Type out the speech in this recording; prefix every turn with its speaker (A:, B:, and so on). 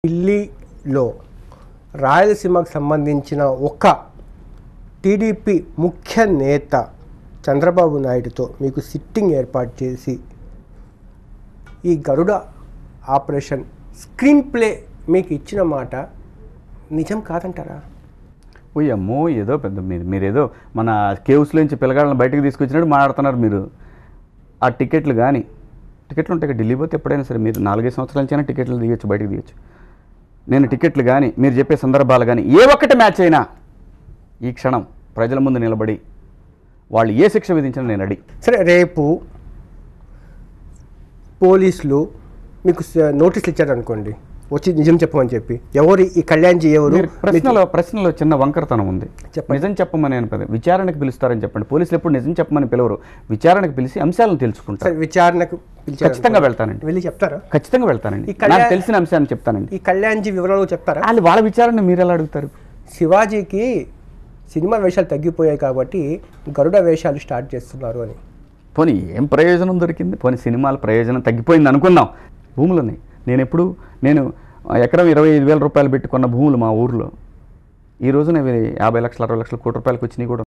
A: ఢిల్లీలో రాయలసీమకు సంబంధించిన ఒక టీడీపీ ముఖ్య నేత చంద్రబాబు నాయుడుతో మీకు సిట్టింగ్ ఏర్పాటు చేసి ఈ గరుడ ఆపరేషన్ స్క్రీన్ ప్లే మీకు ఇచ్చిన మాట నిజం కాదంటారా
B: ఓ అమ్మో ఏదో పెద్ద మీరు మీరు ఏదో మన కేవ్స్లో నుంచి పిల్లగాళ్ళని బయటకు తీసుకొచ్చినట్టు మాట్లాడుతున్నారు మీరు ఆ టికెట్లు కానీ టికెట్లు ఉంటాయి కదా, ఢిల్లీ పోతే ఎప్పుడైనా సరే మీరు నాలుగైదు సంవత్సరాల నుంచి టికెట్లు దిగొచ్చు బయటకు దిగొచ్చు నేను టికెట్లు కానీ మీరు చెప్పే సందర్భాలు కానీ ఏ ఒక్కటి మ్యాచ్ అయినా ఈ క్షణం ప్రజల ముందు నిలబడి వాళ్ళు ఏ శిక్ష విధించినా నేను రెడీ
A: సరే రేపు పోలీసులు మీకు స- నోటీసులు ఇచ్చారనుకోండి వచ్చి నిజం చెప్పమని చెప్పి ఎవరు ఈ కళ్యాణ్జీ ఎవరు
B: మీరు ప్రశ్నలో ప్రశ్నలో చిన్న వంకరతనం ఉంది
A: చెప్పండి.
B: నిజం చెప్పమని అని పద విచారణకు పిలుస్తారని చెప్పండి పోలీసులు ఎప్పుడు నిజం చెప్పమని పిలవరు విచారణకు పిలిచి అంశాలను తెలుసుకుంటారు
A: సరే విచారణకు పిలిచారు
B: ఖచ్చితంగా వెళ్తానండి
A: వెళ్ళి చెప్తారా
B: ఖచ్చితంగా వెళ్తానండి
A: ఈ కళ్యాణ్-
B: నాకు తెలిసిన అంశాన్ని చెప్తానండి
A: ఈ కళ్యాణ్జీ వివరాలు చెప్తారా
B: వాళ్ళు వాళ్ళ విచారణ మీరు ఎలా అడుగుతారు
A: శివాజీకి సినిమా వేషాలు తగ్గిపోయాయి కాబట్టి గరుడ వేషాలు స్టార్ట్ చేస్తున్నారు అని
B: పోనీ ఏం ప్రయోజనం దొరికింది పోనీ సినిమాల ప్రయోజనం తగ్గిపోయింది అనుకుందాం భూములు ఉన్నాయి నేను ఎప్పుడు నేను ఆ, ఎకరం ఇరవై ఐదు వేల రూపాయలు పెట్టుకున్న భూములు మా ఊర్లో ఈ రోజున ఇవి యాభై లక్షల అరవై లక్షల కోటి రూపాయలకు వచ్చినాయి కూడా